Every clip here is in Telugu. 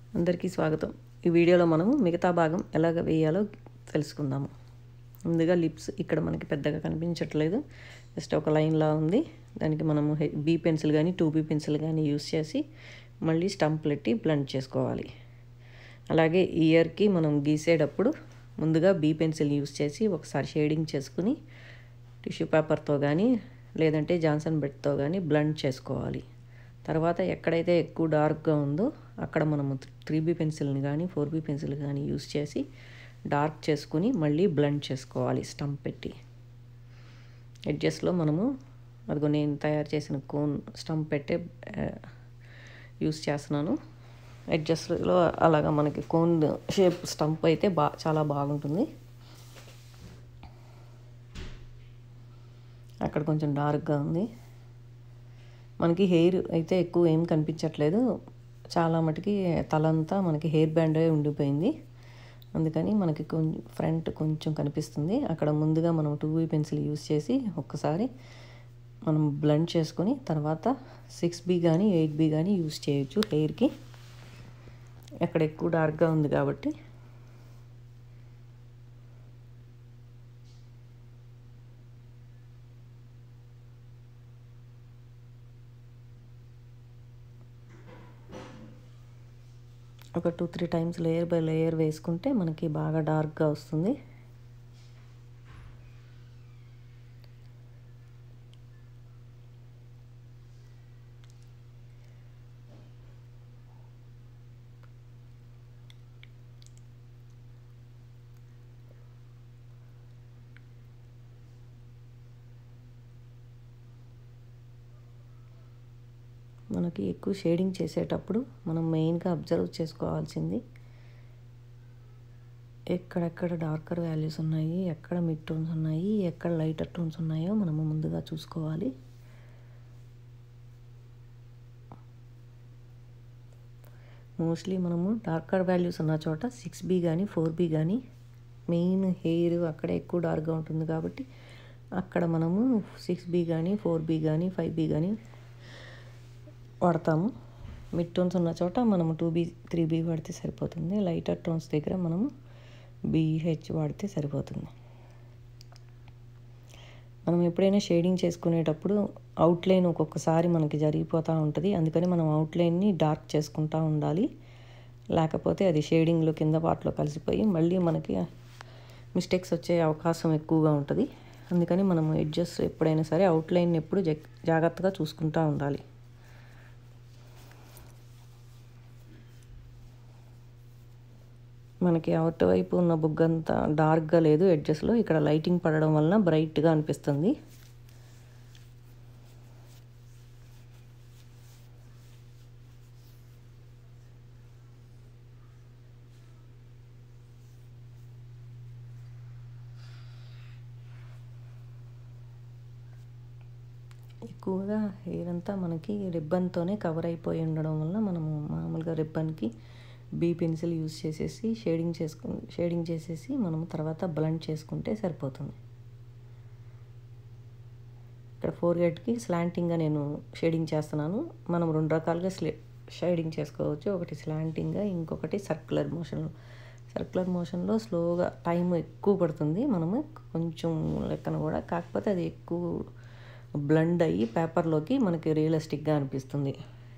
అందరికీ స్వాగతం ఈ వీడియోలో మనము మిగతా భాగం ఎలాగ వేయాలో తెలుసుకుందాము ముందుగా లిప్స్ ఇక్కడ మనకి పెద్దగా కనిపించట్లేదు జస్ట్ ఒక లైన్లా ఉంది దానికి మనము బీ పెన్సిల్ కానీ టూ బీ పెన్సిల్ కానీ యూస్ చేసి మళ్ళీ స్టంప్ పెట్టి బ్లండ్ చేసుకోవాలి అలాగే ఇయర్కి మనం గీసేటప్పుడు ముందుగా బీ పెన్సిల్ యూస్ చేసి ఒకసారి షేడింగ్ చేసుకుని టిష్యూ పేపర్తో కానీ లేదంటే జాన్సన్ బెడ్తో కానీ బ్లండ్ చేసుకోవాలి తర్వాత ఎక్కడైతే ఎక్కువ డార్క్గా ఉందో అక్కడ మనము త్రీ బీ పెన్సిల్ని కానీ ఫోర్ బీ పెన్సిల్ కానీ యూస్ చేసి డార్క్ చేసుకుని మళ్ళీ బ్లండ్ చేసుకోవాలి స్టంప్ పెట్టి ఎడ్జస్ట్లో మనము అదిగో నేను తయారు చేసిన కోన్ స్టంప్ పెట్టే యూస్ చేస్తున్నాను ఎడ్జస్ట్లో అలాగా మనకి కోన్ షేప్ స్టంప్ అయితే బా చాలా బాగుంటుంది అక్కడ కొంచెం డార్క్గా ఉంది మనకి హెయిర్ అయితే ఎక్కువ ఏం కనిపించట్లేదు చాలా మటుకి తలంతా మనకి హెయిర్ బ్యాండ్ ఉండిపోయింది అందుకని మనకి కొంచెం ఫ్రంట్ కొంచెం కనిపిస్తుంది అక్కడ ముందుగా మనం టూ బీ పెన్సిల్ యూస్ చేసి ఒక్కసారి మనం బ్లండ్ చేసుకొని తర్వాత సిక్స్ బీ కానీ ఎయిట్ బీ కానీ యూస్ చేయొచ్చు హెయిర్కి అక్కడ ఎక్కువ డార్క్గా ఉంది కాబట్టి ఒక two three times layer by layer వేసుకుంటే మనకి బాగా డార్క్గా వస్తుంది మనకి ఎక్కువ షేడింగ్ చేసేటప్పుడు మనం మెయిన్గా అబ్జర్వ్ చేసుకోవాల్సింది ఎక్కడెక్కడ డార్కర్ వాల్యూస్ ఉన్నాయి ఎక్కడ మిడ్ టోన్స్ ఉన్నాయి ఎక్కడ లైటర్ టోన్స్ ఉన్నాయో మనము ముందుగా చూసుకోవాలి మోస్ట్లీ మనము డార్కర్ వాల్యూస్ ఉన్న చోట సిక్స్ బీ కానీ ఫోర్ బీ కానీ మెయిన్ హెయిర్ అక్కడ ఎక్కువ డార్క్గా ఉంటుంది కాబట్టి అక్కడ మనము సిక్స్ బీ కానీ ఫోర్ బీ కానీ ఫైవ్ బీ కానీ వాడతాము మిడ్ టోన్స్ ఉన్న చోట మనము టూ బీ త్రీ బీ వాడితే సరిపోతుంది లైటర్ టోన్స్ దగ్గర మనము బీహెచ్ వాడితే సరిపోతుంది మనం ఎప్పుడైనా షేడింగ్ చేసుకునేటప్పుడు అవుట్లైన్ ఒక్కొక్కసారి మనకి జరిగిపోతూ ఉంటుంది అందుకని మనం అవుట్లైన్ని డార్క్ చేసుకుంటూ ఉండాలి లేకపోతే అది షేడింగ్లో కింద పార్ట్లో కలిసిపోయి మళ్ళీ మనకి మిస్టేక్స్ వచ్చే అవకాశం ఎక్కువగా ఉంటుంది అందుకని మనం ఎడ్జస్ట్ ఎప్పుడైనా సరే అవుట్లైన్ ఎప్పుడు జాగ్రత్తగా చూసుకుంటూ ఉండాలి మనకి అవుట్ వైపు ఉన్న బుగ్గ అంతా డార్క్గా లేదు ఎడ్జస్ట్లో ఇక్కడ లైటింగ్ పడడం వలన బ్రైట్గా అనిపిస్తుంది ఎక్కువగా హెయిర్ అంతా మనకి రిబ్బన్తోనే కవర్ అయిపోయి ఉండడం వల్ల మనము మామూలుగా రిబ్బన్కి బీ పెన్సిల్ యూస్ చేసేసి షేడింగ్ చేసుకు షేడింగ్ చేసేసి మనము తర్వాత బ్లండ్ చేసుకుంటే సరిపోతుంది ఇక్కడ ఫోర్ గేట్కి స్లాంటింగ్గా నేను షేడింగ్ చేస్తున్నాను మనం రెండు రకాలుగా స్లే షేడింగ్ చేసుకోవచ్చు ఒకటి స్లాంటింగ్గా ఇంకొకటి సర్క్యులర్ మోషన్లో సర్క్యులర్ మోషన్లో స్లోగా టైం ఎక్కువ పడుతుంది మనము కొంచెం లెక్కన కూడా కాకపోతే అది ఎక్కువ బ్లండ్ అయ్యి పేపర్లోకి మనకి రియలిస్టిక్గా అనిపిస్తుంది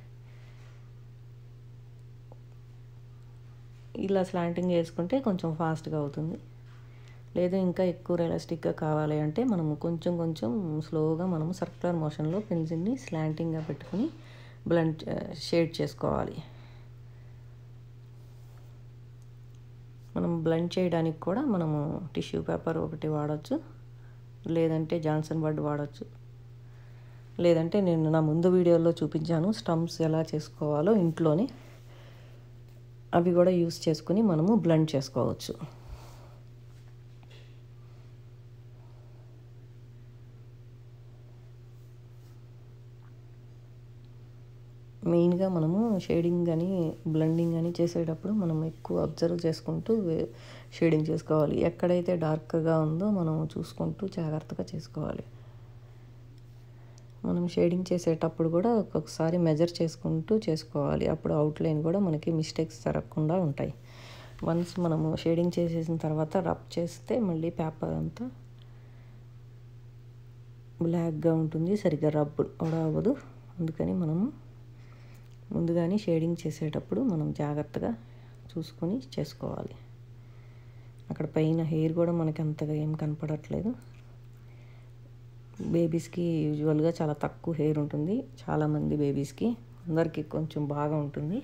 ఇలా స్లాంటింగ్ వేసుకుంటే కొంచెం ఫాస్ట్గా అవుతుంది లేదు ఇంకా ఎక్కువ రియలిస్టిక్గా కావాలి అంటే మనము కొంచెం కొంచెం స్లోగా మనము సర్క్యులర్ మోషన్లో పెన్సిల్ని స్లాంటింగ్గా పెట్టుకుని బ్లండ్ షేడ్ చేసుకోవాలి మనం బ్లండ్ చేయడానికి కూడా మనము టిష్యూ పేపర్ ఒకటి వాడచ్చు లేదంటే జాన్సన్ బర్డ్ వాడచ్చు లేదంటే నేను నా ముందు వీడియోలో చూపించాను స్టంప్స్ ఎలా చేసుకోవాలో ఇంట్లోనే అవి కూడా యూస్ చేసుకుని మనము బ్లండ్ చేసుకోవచ్చు మెయిన్గా మనము షేడింగ్ కానీ బ్లెండింగ్ కానీ చేసేటప్పుడు మనం ఎక్కువ అబ్జర్వ్ చేసుకుంటూ షేడింగ్ చేసుకోవాలి ఎక్కడైతే డార్క్గా ఉందో మనం చూసుకుంటూ జాగ్రత్తగా చేసుకోవాలి మనం షేడింగ్ చేసేటప్పుడు కూడా ఒక్కొక్కసారి మెజర్ చేసుకుంటూ చేసుకోవాలి అప్పుడు అవుట్లైన్ కూడా మనకి మిస్టేక్స్ జరగకుండా ఉంటాయి వన్స్ మనము షేడింగ్ చేసేసిన తర్వాత రబ్ చేస్తే మళ్ళీ పేపర్ అంతా బ్లాక్గా ఉంటుంది సరిగ్గా రబ్ కూడా అవ్వదు అందుకని మనము ముందుగానే షేడింగ్ చేసేటప్పుడు మనం జాగ్రత్తగా చూసుకొని చేసుకోవాలి అక్కడ పైన హెయిర్ కూడా మనకి అంతగా ఏం కనపడట్లేదు బేబీస్కి యూజువల్గా చాలా తక్కువ హెయిర్ ఉంటుంది చాలామంది బేబీస్కి అందరికీ కొంచెం బాగా ఉంటుంది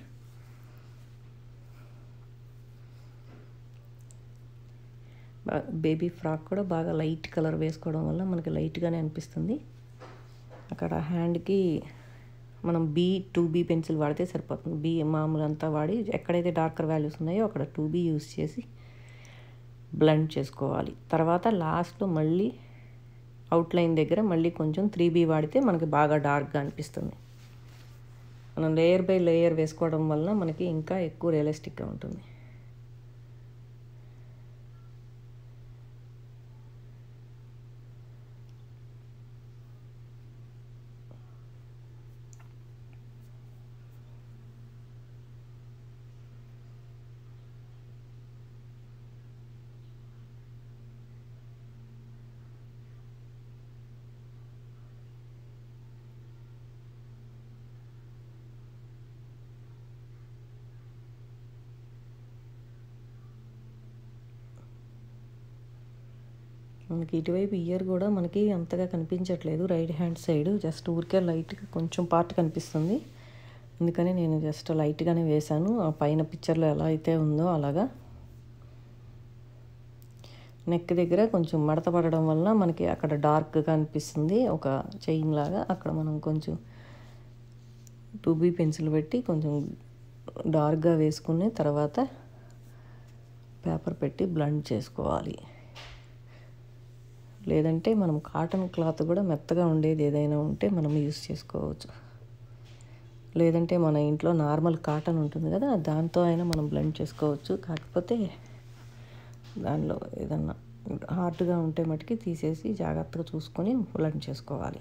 బేబీ ఫ్రాక్ కూడా బాగా లైట్ కలర్ వేసుకోవడం వల్ల మనకి లైట్గానే అనిపిస్తుంది అక్కడ హ్యాండ్కి మనం బీ టూ బీ పెన్సిల్ వాడితే సరిపోతుంది బీ మామూలు అంతా వాడి ఎక్కడైతే డార్కర్ వాల్యూస్ ఉన్నాయో అక్కడ టూ బీ యూస్ చేసి బ్లెండ్ చేసుకోవాలి తర్వాత లాస్ట్లో మళ్ళీ అవుట్లైన్ దగ్గర మళ్ళీ కొంచెం త్రీ బీ వాడితే మనకి బాగా డార్క్గా అనిపిస్తుంది మనం లేయర్ బై లేయర్ వేసుకోవడం వల్ల మనకి ఇంకా ఎక్కువ రియలిస్టిక్గా ఉంటుంది మనకి ఇటువైపు ఇయర్ కూడా మనకి అంతగా కనిపించట్లేదు రైట్ హ్యాండ్ సైడ్ జస్ట్ ఊరికే లైట్గా కొంచెం పార్ట్ కనిపిస్తుంది అందుకని నేను జస్ట్ లైట్గానే వేశాను ఆ పైన పిక్చర్లో ఎలా అయితే ఉందో అలాగా నెక్ దగ్గర కొంచెం మడత పడడం వల్ల మనకి అక్కడ డార్క్గా అనిపిస్తుంది ఒక చైన్ లాగా అక్కడ మనం కొంచెం టూ బీ పెన్సిల్ పెట్టి కొంచెం డార్క్గా వేసుకుని తర్వాత పేపర్ పెట్టి బ్లండ్ చేసుకోవాలి లేదంటే మనం కాటన్ క్లాత్ కూడా మెత్తగా ఉండేది ఏదైనా ఉంటే మనం యూస్ చేసుకోవచ్చు లేదంటే మన ఇంట్లో నార్మల్ కాటన్ ఉంటుంది కదా దాంతో అయినా మనం బ్లెండ్ చేసుకోవచ్చు కాకపోతే దానిలో ఏదన్నా హార్డ్గా ఉంటే మటుకి తీసేసి జాగ్రత్తగా చూసుకొని బ్లెండ్ చేసుకోవాలి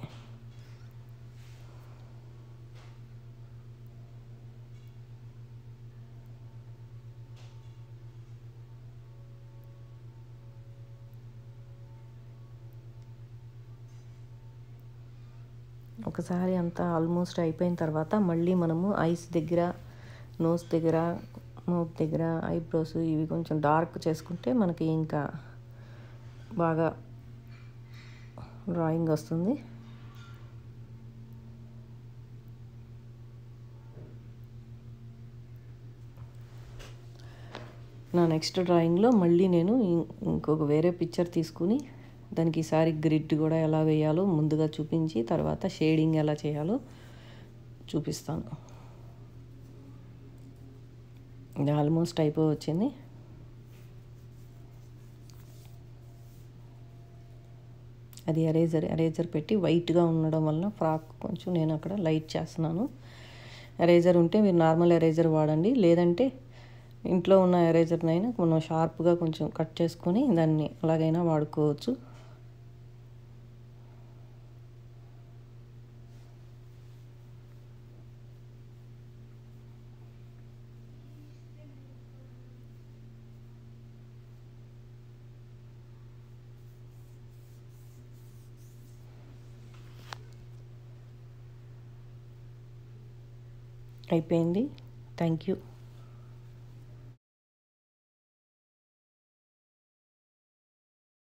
ఒకసారి అంతా ఆల్మోస్ట్ అయిపోయిన తర్వాత మళ్ళీ మనము ఐస్ దగ్గర నోస్ దగ్గర మౌత్ దగ్గర ఐబ్రోస్ ఇవి కొంచెం డార్క్ చేసుకుంటే మనకి ఇంకా బాగా డ్రాయింగ్ వస్తుంది నా నెక్స్ట్ డ్రాయింగ్లో మళ్ళీ నేను ఇంకొక వేరే పిక్చర్ తీసుకుని దానికి ఈసారి గ్రిడ్ కూడా ఎలా వేయాలో ముందుగా చూపించి తర్వాత షేడింగ్ ఎలా చేయాలో చూపిస్తాను ఇది ఆల్మోస్ట్ అయిపోయి వచ్చింది అది ఎరేజర్ ఎరేజర్ పెట్టి వైట్గా ఉండడం వల్ల ఫ్రాక్ కొంచెం నేను అక్కడ లైట్ చేస్తున్నాను ఎరేజర్ ఉంటే మీరు నార్మల్ ఎరేజర్ వాడండి లేదంటే ఇంట్లో ఉన్న ఎరేజర్నైనా మనం షార్ప్గా కొంచెం కట్ చేసుకొని దాన్ని అలాగైనా వాడుకోవచ్చు అయిపోయింది థ్యాంక్ యూ